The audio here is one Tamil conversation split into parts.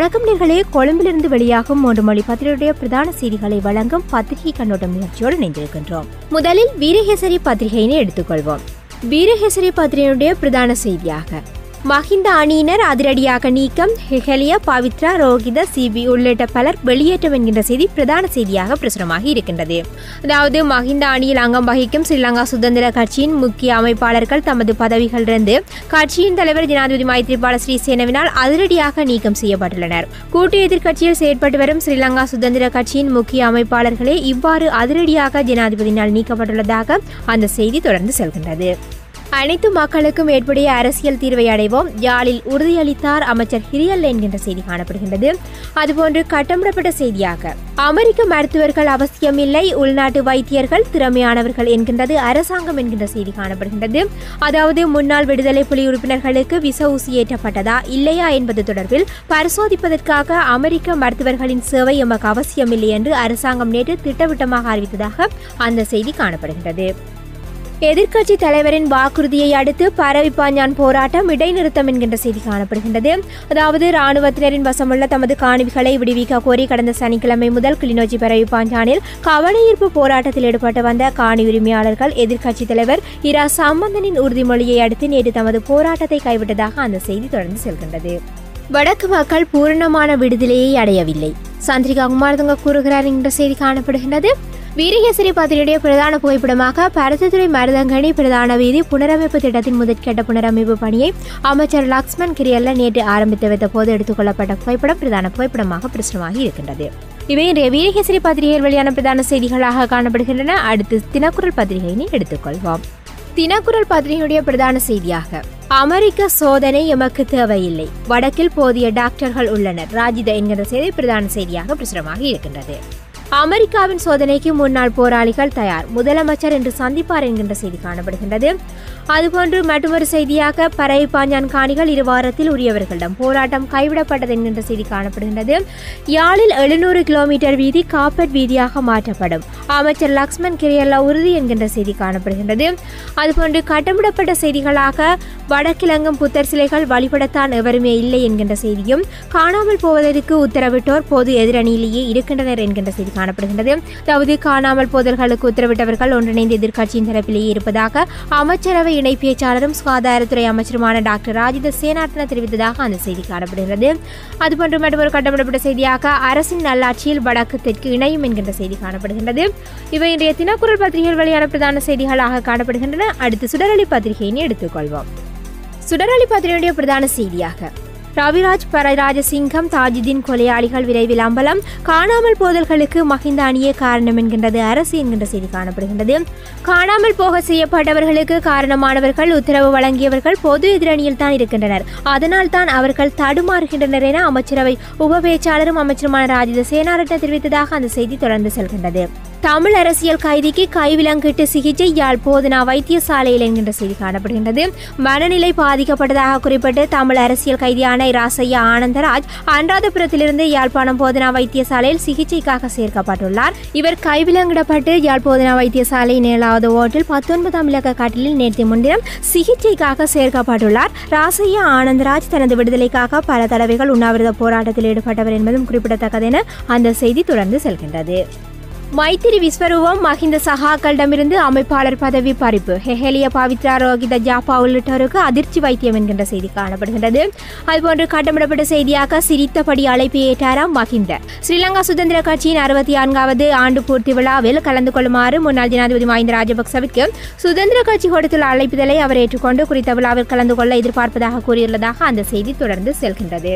வணக்கம் நேர்களே கொழும்பிலிருந்து வெளியாகும் மூன்று மொழி பத்திரிகையுடைய பிரதான செய்திகளை வழங்கும் பத்திரிகை கண்ணோட்டம் நிகழ்ச்சியோடு இணைந்திருக்கின்றோம் முதலில் வீரகேசரி பத்திரிகையினை எடுத்துக்கொள்வோம் வீரகேசரி பத்திரிகையுடைய பிரதான செய்தியாக மஹிந்த அணியினர் அதிரடியாக நீக்கம் ஹெஹலியா பவித்ரா ரோகித சிபி உள்ளிட்ட பலர் வெளியேற்றம் என்கின்ற செய்தி பிரதான செய்தியாக பிரசுரமாகி இருக்கின்றது அதாவது மஹிந்த அணியில் அங்கம் வகிக்கும் ஸ்ரீலங்கா சுதந்திர கட்சியின் முக்கிய அமைப்பாளர்கள் தமது பதவிகளிலிருந்து கட்சியின் தலைவர் ஜனாதிபதி மைத்ரிபால ஸ்ரீசேனவினால் அதிரடியாக நீக்கம் செய்யப்பட்டுள்ளனர் கூட்டு எதிர்க்கட்சியில் செயற்பட்டு வரும் ஸ்ரீலங்கா சுதந்திர கட்சியின் முக்கிய அமைப்பாளர்களே இவ்வாறு அதிரடியாக ஜனாதிபதியினால் நீக்கப்பட்டுள்ளதாக அந்த செய்தி தொடர்ந்து செல்கின்றது அனைத்து மக்களுக்கும் ஏற்புடைய அரசியல் தீர்வை அடைவோம் யாழில் உறுதியளித்தார் அமைச்சர் ஹிரியல் என்கின்ற செய்தி காணப்படுகின்றது அதுபோன்று கட்டமிடப்பட்ட செய்தியாக அமெரிக்க மருத்துவர்கள் அவசியமில்லை உள்நாட்டு வைத்தியர்கள் திறமையானவர்கள் என்கின்றது அரசாங்கம் என்கின்ற செய்தி காணப்படுகின்றது அதாவது முன்னாள் விடுதலை புலி உறுப்பினர்களுக்கு விச ஊசி ஏற்றப்பட்டதா இல்லையா என்பது தொடர்பில் பரிசோதிப்பதற்காக அமெரிக்க மருத்துவர்களின் சேவை எமக்கு அவசியமில்லை என்று அரசாங்கம் நேற்று திட்டவட்டமாக அறிவித்ததாக அந்த செய்தி காணப்படுகின்றது எதிர்க்கட்சி தலைவரின் வாக்குறுதியை அடுத்து பரவிப்பாஞ்சான் போராட்டம் இடைநிறுத்தம் என்கின்ற செய்தி காணப்படுகின்றது அதாவது ராணுவத்தினரின் வசமுள்ள தமது காணிகளை விடுவிக்க கோரி கடந்த சனிக்கிழமை முதல் கிளிநொச்சி பரவிப்பாஞ்சானில் கவனஈர்ப்பு போராட்டத்தில் ஈடுபட்டு வந்த காணி உரிமையாளர்கள் எதிர்க்கட்சி தலைவர் இரா சம்பந்தனின் உறுதிமொழியை அடுத்து நேற்று தமது போராட்டத்தை கைவிட்டதாக அந்த செய்தி தொடர்ந்து செல்கின்றது வடக்கு மக்கள் பூரணமான விடுதலையை அடையவில்லை சந்திரிகா குமாரதுங்க கூறுகிறார் என்ற செய்தி காணப்படுகின்றது வீரகேசரி பத்திரிகையுடைய பிரதான புகைப்படமாக பரதத்துறை மருதங்கனி பிரதான வீதி புனரமைப்பு திட்டத்தின் முதற்கட்ட புனரமைப்பு பணியை அமைச்சர் லக்ஷ்மண் கிரியல்ல நேற்று ஆரம்பித்து வைத்த போது எடுத்துக்கொள்ளப்பட்ட புகைப்படம் பிரதான புகைப்படமாக பிரசுரமாகி இருக்கின்றது இவை இன்றைய வீரகேசரி பத்திரிகையில் வெளியான பிரதான செய்திகளாக காணப்படுகின்றன அடுத்து தினக்குரல் பத்திரிகையினை எடுத்துக்கொள்வோம் தினக்குரல் பத்திரிகையுடைய பிரதான செய்தியாக அமெரிக்க சோதனை எமக்கு தேவையில்லை வடக்கில் போதிய டாக்டர்கள் உள்ளனர் ராஜித என்கிற செய்தி பிரதான செய்தியாக பிரசுரமாகி இருக்கின்றது அமெரிக்காவின் சோதனைக்கு முன்னாள் போராளிகள் தயார் முதலமைச்சர் என்று சந்திப்பார் என்கின்ற செய்தி காணப்படுகின்றது அதுபோன்று மற்றொரு செய்தியாக பறை பாஞ்சான் காணிகள் இரு வாரத்தில் உரியவர்களிடம் போராட்டம் கைவிடப்பட்டது என்கின்ற செய்தி காணப்படுகின்றது யாழில் எழுநூறு கிலோமீட்டர் வீதி காப்பட் வீதியாக மாற்றப்படும் அமைச்சர் லக்ஷ்மண் கிரியல்லா உறுதி என்கின்ற செய்தி காணப்படுகின்றது அதுபோன்று கட்டமிடப்பட்ட செய்திகளாக வடக்கிழங்கும் புத்தர் சிலைகள் வழிபடத்தான் எவருமே இல்லை என்கின்ற செய்தியும் காணாமல் போவதற்கு உத்தரவிட்டோர் பொது எதிரணியிலேயே இருக்கின்றனர் என்கின்ற செய்தி காணப்படுகின்றது அதாவது காணாமல் போதல்களுக்கு உத்தரவிட்டவர்கள் ஒன்றிணைந்த எதிர்க்கட்சியின் தரப்பிலேயே இருப்பதாக அமைச்சரவை இணை பேச்சாளரும் சுகாதாரத்துறை அமைச்சருமான டாக்டர் ராஜித சேனார்த்தன தெரிவித்ததாக அந்த செய்தி காணப்படுகிறது அதுபோன்று மற்றொரு கட்டப்படப்பட்ட செய்தியாக அரசின் நல்லாட்சியில் வடக்கு தெற்கு இணையும் என்கின்ற செய்தி காணப்படுகின்றது இவை இன்றைய தினக்குரல் பத்திரிகையில் வெளியான பிரதான செய்திகளாக காணப்படுகின்றன அடுத்து சுடரொளி பத்திரிகையினை எடுத்துக்கொள்வோம் சுடரொளி பத்திரிகையுடைய பிரதான செய்தியாக ரவிராஜ் பரராஜசிங்கம் தாஜுதீன் கொலையாளிகள் விரைவில் அம்பலம் காணாமல் போதல்களுக்கு மஹிந்த அணியே காரணம் என்கின்றது அரசு என்கின்ற செய்தி காணப்படுகின்றது காணாமல் போக செய்யப்பட்டவர்களுக்கு காரணமானவர்கள் உத்தரவு வழங்கியவர்கள் பொது எதிரணியில் தான் இருக்கின்றனர் அதனால் தான் அவர்கள் தடுமாறுகின்றனர் என அமைச்சரவை உப பேச்சாளரும் அமைச்சருமான ராஜித சேனாரட்ன தெரிவித்ததாக அந்த செய்தி தொடர்ந்து செல்கின்றது தமிழ் அரசியல் கைதிக்கு கைவிலங்கிட்டு சிகிச்சை யாழ் போதனா வைத்தியசாலையில் என்கின்ற செய்தி காணப்படுகின்றது மனநிலை பாதிக்கப்பட்டதாக குறிப்பிட்டு தமிழ் அரசியல் கைதியான இராசையா ஆனந்தராஜ் அன்றாதபுரத்திலிருந்து யாழ்ப்பாணம் போதனா வைத்தியசாலையில் சிகிச்சைக்காக சேர்க்கப்பட்டுள்ளார் இவர் கைவிலங்கிடப்பட்டு யாழ் போதனா வைத்தியசாலை ஏழாவது வார்டில் பத்தொன்பதாம் இலக்க கட்டிலில் நேற்று முன்தினம் சிகிச்சைக்காக சேர்க்கப்பட்டுள்ளார் ராசையா ஆனந்தராஜ் தனது விடுதலைக்காக பல தடவைகள் உண்ணாவிரத போராட்டத்தில் ஈடுபட்டவர் என்பதும் குறிப்பிடத்தக்கது என அந்த செய்தி தொடர்ந்து செல்கின்றது மைத்திரி விஸ்வரூபம் மஹிந்த சகாக்களிடமிருந்து அமைப்பாளர் பதவி பறிப்பு ஹெஹலிய பவித்ரா ரோகித ஜாப்பா உள்ளிட்டோருக்கு அதிர்ச்சி வைத்தியம் என்கின்ற செய்தி காணப்படுகின்றது அதுபோன்று கட்டமிடப்பட்ட செய்தியாக சிரித்தபடி அழைப்பு ஏற்றாராம் மஹிந்த ஸ்ரீலங்கா சுதந்திர கட்சியின் அறுபத்தி நான்காவது ஆண்டு பூர்த்தி விழாவில் கலந்து கொள்ளுமாறு முன்னாள் ஜனாதிபதி மஹிந்த ராஜபக்சவிற்கு சுதந்திர கட்சி கொடுத்துள்ள அழைப்புதலை அவர் ஏற்றுக்கொண்டு குறித்த விழாவில் கலந்து கொள்ள எதிர்பார்ப்பதாக கூறியுள்ளதாக அந்த செய்தி தொடர்ந்து செல்கின்றது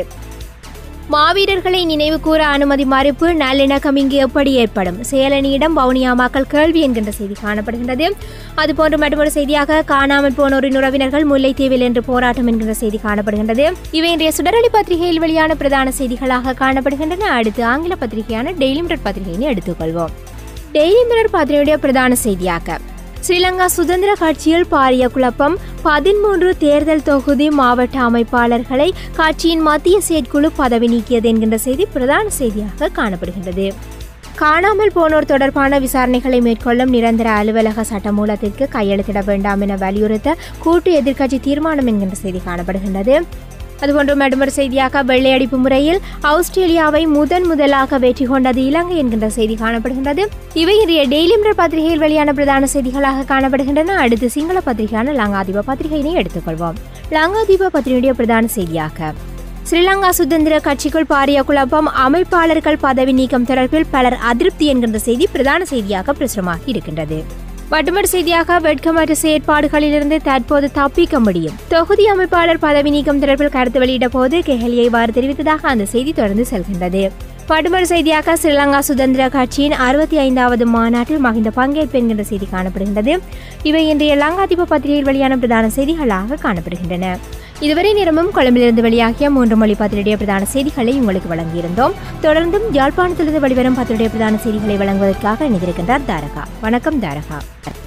மாவீரர்களை நினைவு கூற அனுமதி மறுப்பு நல்லிணக்கம் இங்கு எப்படி ஏற்படும் சேலனியிடம் வவுனியா மக்கள் கேள்வி என்கின்ற செய்தி காணப்படுகின்றது அதுபோன்று மற்றொரு செய்தியாக காணாமல் போனோரின் உறவினர்கள் முல்லைத்தீவில் என்று போராட்டம் என்கின்ற செய்தி காணப்படுகின்றது இவை இன்றைய சுடரொளி பத்திரிகையில் வெளியான பிரதான செய்திகளாக காணப்படுகின்றன அடுத்து ஆங்கில பத்திரிகையான டெய்லி மிரர் பத்திரிகையினை எடுத்துக்கொள்வோம் டெய்லி மிரர் பத்திரிகையுடைய பிரதான செய்தியாக ஸ்ரீலங்கா சுதந்திர கட்சியில் பாரிய குழப்பம் பதிமூன்று தேர்தல் தொகுதி மாவட்ட அமைப்பாளர்களை கட்சியின் மத்திய செயற்குழு பதவி நீக்கியது என்கின்ற செய்தி பிரதான செய்தியாக காணப்படுகின்றது காணாமல் போனோர் தொடர்பான விசாரணைகளை மேற்கொள்ளும் நிரந்தர அலுவலக சட்டமூலத்திற்கு கையெழுத்திட வேண்டாம் என வலியுறுத்த கூட்டு எதிர்க்கட்சி தீர்மானம் என்கின்ற செய்தி காணப்படுகின்றது அதுபோன்று மற்றொரு செய்தியாக வெள்ளையடிப்பு முறையில் ஆஸ்திரேலியாவை முதன் முதலாக வெற்றி கொண்டது இலங்கை என்கின்ற செய்தி காணப்படுகின்றது இவை இன்றைய டெய்லி மிரர் பத்திரிகையில் வெளியான பிரதான செய்திகளாக காணப்படுகின்றன அடுத்து சிங்கள பத்திரிகையான லங்காதீப பத்திரிகையினை எடுத்துக்கொள்வோம் லங்காதீப பத்திரிகையுடைய பிரதான செய்தியாக ஸ்ரீலங்கா சுதந்திர கட்சிக்குள் பாரிய குழப்பம் அமைப்பாளர்கள் பதவி நீக்கம் தொடர்பில் பலர் அதிருப்தி என்கின்ற செய்தி பிரதான செய்தியாக பிரசுரமாகி இருக்கின்றது வட்டுமட் செய்தியாக வெட்கமற்ற செயற்பாடுகளிலிருந்து தற்போது தப்பிக்க முடியும் தொகுதி அமைப்பாளர் பதவி நீக்கம் தொடர்பில் கருத்து வெளியிட்ட போது கெஹலியை இவ்வாறு தெரிவித்ததாக அந்த செய்தி தொடர்ந்து செல்கின்றது வட்டுமட் செய்தியாக ஸ்ரீலங்கா சுதந்திர கட்சியின் அறுபத்தி ஐந்தாவது மாநாட்டில் மகிந்த பங்கேற்பு என்கின்ற செய்தி காணப்படுகின்றது இவை இன்றைய லங்காதீப பத்திரிகையில் வெளியான பிரதான செய்திகளாக காணப்படுகின்றன இதுவரை நேரமும் கொழும்பிலிருந்து வெளியாகிய மூன்று மொழி பத்திரிகைய பிரதான செய்திகளை உங்களுக்கு வழங்கியிருந்தோம் தொடர்ந்தும் யாழ்ப்பாணத்திலிருந்து வெளிவரும் பத்திரிகை பிரதான செய்திகளை வழங்குவதற்காக இணைந்திருக்கின்றார் தாரகா வணக்கம் தாரகா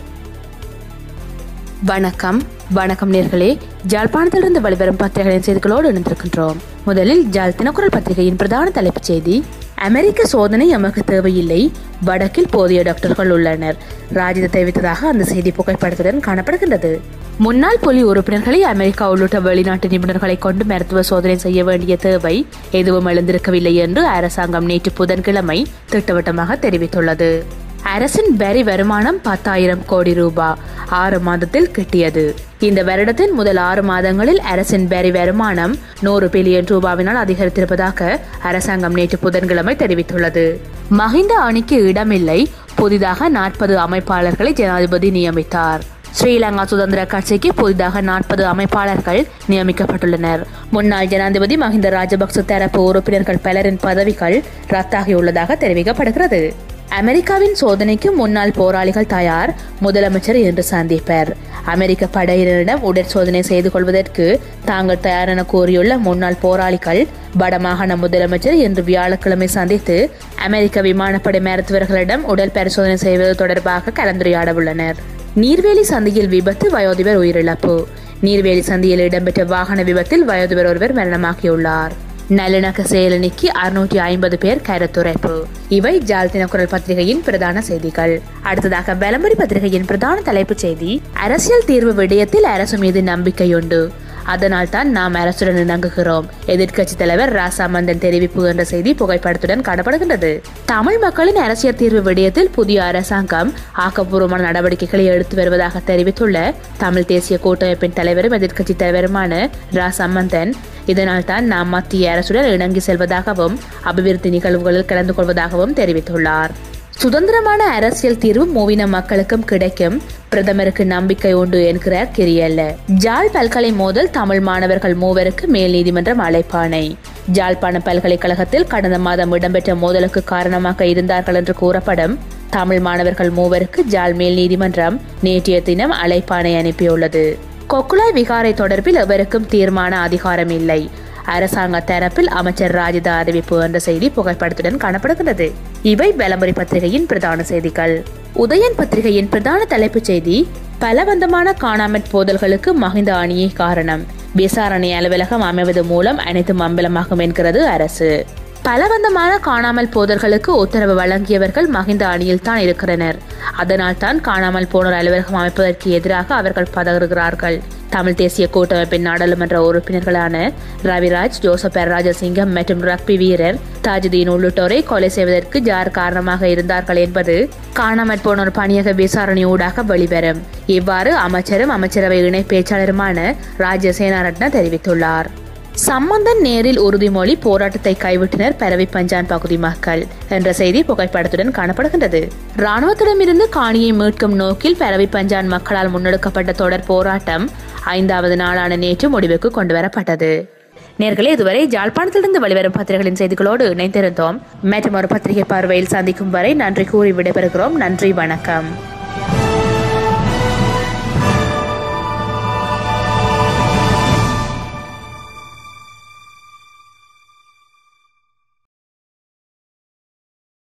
வணக்கம் வணக்கம் நேர்களே ஜாழ்ப்பாணத்திலிருந்து வெளிவரும் பத்திரிகைகளின் செய்திகளோடு இணைந்திருக்கின்றோம் முதலில் ஜாழ் தினக்குரல் பத்திரிகையின் பிரதான தலைப்புச் செய்தி அமெரிக்க சோதனை எமக்கு தேவையில்லை வடக்கில் போதிய டாக்டர்கள் உள்ளனர் ராஜித தெரிவித்ததாக அந்த செய்தி புகைப்படத்துடன் காணப்படுகின்றது முன்னாள் புலி உறுப்பினர்களை அமெரிக்கா உள்ளிட்ட வெளிநாட்டு நிபுணர்களை கொண்டு மருத்துவ சோதனை செய்ய வேண்டிய தேவை எதுவும் எழுந்திருக்கவில்லை என்று அரசாங்கம் நேற்று புதன்கிழமை திட்டவட்டமாக தெரிவித்துள்ளது அரசின் வரி வருமானம் பத்தாயிரம் கோடி ரூபாய் ஆறு மாதத்தில் கிட்டியது இந்த வருடத்தின் முதல் ஆறு மாதங்களில் அரசின் வரி வருமானம் நூறு பில்லியன் ரூபாவினால் அதிகரித்திருப்பதாக அரசாங்கம் நேற்று புதன்கிழமை தெரிவித்துள்ளது மஹிந்த அணிக்கு இடமில்லை புதிதாக நாற்பது அமைப்பாளர்களை ஜனாதிபதி நியமித்தார் ஸ்ரீலங்கா சுதந்திர கட்சிக்கு புதிதாக நாற்பது அமைப்பாளர்கள் நியமிக்கப்பட்டுள்ளனர் முன்னாள் ஜனாதிபதி மஹிந்த ராஜபக்ச தரப்பு உறுப்பினர்கள் பலரின் பதவிகள் ரத்தாகியுள்ளதாக தெரிவிக்கப்படுகிறது அமெரிக்காவின் சோதனைக்கு முன்னாள் போராளிகள் தயார் முதலமைச்சர் என்று சந்திப்பர் அமெரிக்க படையினரிடம் உடற்சோதனை செய்து கொள்வதற்கு தாங்கள் தயார் என கூறியுள்ள முன்னாள் போராளிகள் வடமாகாண முதலமைச்சர் இன்று வியாழக்கிழமை சந்தித்து அமெரிக்க விமானப்படை மருத்துவர்களிடம் உடல் பரிசோதனை செய்வது தொடர்பாக கலந்துரையாட உள்ளனர் நீர்வேலி சந்தியில் விபத்து வயோதிபர் உயிரிழப்பு நீர்வேலி சந்தியில் இடம்பெற்ற வாகன விபத்தில் வயோதிபர் ஒருவர் மரணமாகியுள்ளார் நல்லிணக்க செயலணிக்கு அறுநூற்றி ஐம்பது பேர் கருத்துரைப்பு இவை ஜால் தினக்குரல் பத்திரிகையின் பிரதான செய்திகள் அடுத்ததாக வெலம்பரி பத்திரிகையின் பிரதான தலைப்புச் செய்தி அரசியல் தீர்வு விடயத்தில் அரசு மீது நம்பிக்கையுண்டு அதனால் தான் நாம் அரசுடன் இணங்குகிறோம் எதிர்க்கட்சி தலைவர் ராசா மந்தன் தெரிவிப்பு என்ற செய்தி புகைப்படத்துடன் காணப்படுகின்றது தமிழ் மக்களின் அரசியல் தீர்வு விடயத்தில் புதிய அரசாங்கம் ஆக்கப்பூர்வமான நடவடிக்கைகளை எடுத்து வருவதாக தெரிவித்துள்ள தமிழ் தேசிய கூட்டமைப்பின் தலைவரும் எதிர்க்கட்சி தலைவருமான ரா சம்பந்தன் இதனால் தான் நாம் மத்திய அரசுடன் இணங்கி செல்வதாகவும் அபிவிருத்தி நிகழ்வுகளில் கலந்து கொள்வதாகவும் தெரிவித்துள்ளார் சுதந்திரமான அரசியல் தீர்வு மூவின மக்களுக்கும் கிடைக்கும் பிரதமருக்கு நம்பிக்கை உண்டு என்கிறார் கிரியல்ல ஜாழ் பல்கலை மோதல் தமிழ் மாணவர்கள் மூவருக்கு மேல் நீதிமன்றம் அழைப்பானை ஜாழ்ப்பாண பல்கலைக்கழகத்தில் கடந்த மாதம் இடம்பெற்ற மோதலுக்கு காரணமாக இருந்தார்கள் என்று கூறப்படும் தமிழ் மாணவர்கள் மூவருக்கு ஜாழ் மேல் நீதிமன்றம் நேற்றைய தினம் அழைப்பானை அனுப்பியுள்ளது கொக்குலாய் விகாரை தொடர்பில் எவருக்கும் தீர்மான அதிகாரம் இல்லை அரசாங்க தரப்பில் அமைச்சர் ராஜிதா அறிவிப்பு என்ற செய்தி புகைப்படத்துடன் காணப்படுகிறது இவை விளம்பரி பத்திரிகையின் பிரதான செய்திகள் உதயன் பத்திரிகையின் பிரதான தலைப்புச் செய்தி பலவந்தமான காணாமற் போதல்களுக்கு மகிந்த அணியே காரணம் விசாரணை அலுவலகம் அமைவது மூலம் அனைத்தும் அம்பலமாகும் என்கிறது அரசு பலவந்தமான காணாமல் போதல்களுக்கு உத்தரவு வழங்கியவர்கள் மகிந்த அணியில் தான் இருக்கிறனர் அதனால் தான் காணாமல் போனோர் அலுவலகம் அமைப்பதற்கு எதிராக அவர்கள் பதறுகிறார்கள் தமிழ் தேசிய கூட்டமைப்பின் நாடாளுமன்ற உறுப்பினர்களான ரவிராஜ் ஜோசப் பெரராஜசிங்கம் மற்றும் ரக்பி வீரர் தாஜுதீன் உள்ளிட்டோரை கொலை செய்வதற்கு யார் காரணமாக இருந்தார்கள் என்பது காணாமற் போனோர் பணியக விசாரணை ஊடாக வெளிவரும் இவ்வாறு அமைச்சரும் அமைச்சரவை இணை பேச்சாளருமான ராஜ்ய சேனாரட்ன தெரிவித்துள்ளார் சம்பந்தன் நேரில் உறுதிமொழி போராட்டத்தை கைவிட்டனர் பரவி பஞ்சான் பகுதி மக்கள் என்ற செய்தி புகைப்படத்துடன் காணப்படுகின்றது ராணுவத்திடமிருந்து காணியை மீட்கும் நோக்கில் பரவி பஞ்சான் மக்களால் முன்னெடுக்கப்பட்ட தொடர் போராட்டம் ஐந்தாவது நாளான நேற்று முடிவுக்கு கொண்டுவரப்பட்டது நேர்களே இதுவரை ஜாழ்ப்பாணத்திலிருந்து வெளிவரும் பத்திரிகைகளின் செய்திகளோடு இணைந்திருந்தோம் மற்றும் ஒரு பத்திரிகை பார்வையில் சந்திக்கும் வரை நன்றி கூறி விடைபெறுகிறோம் நன்றி வணக்கம்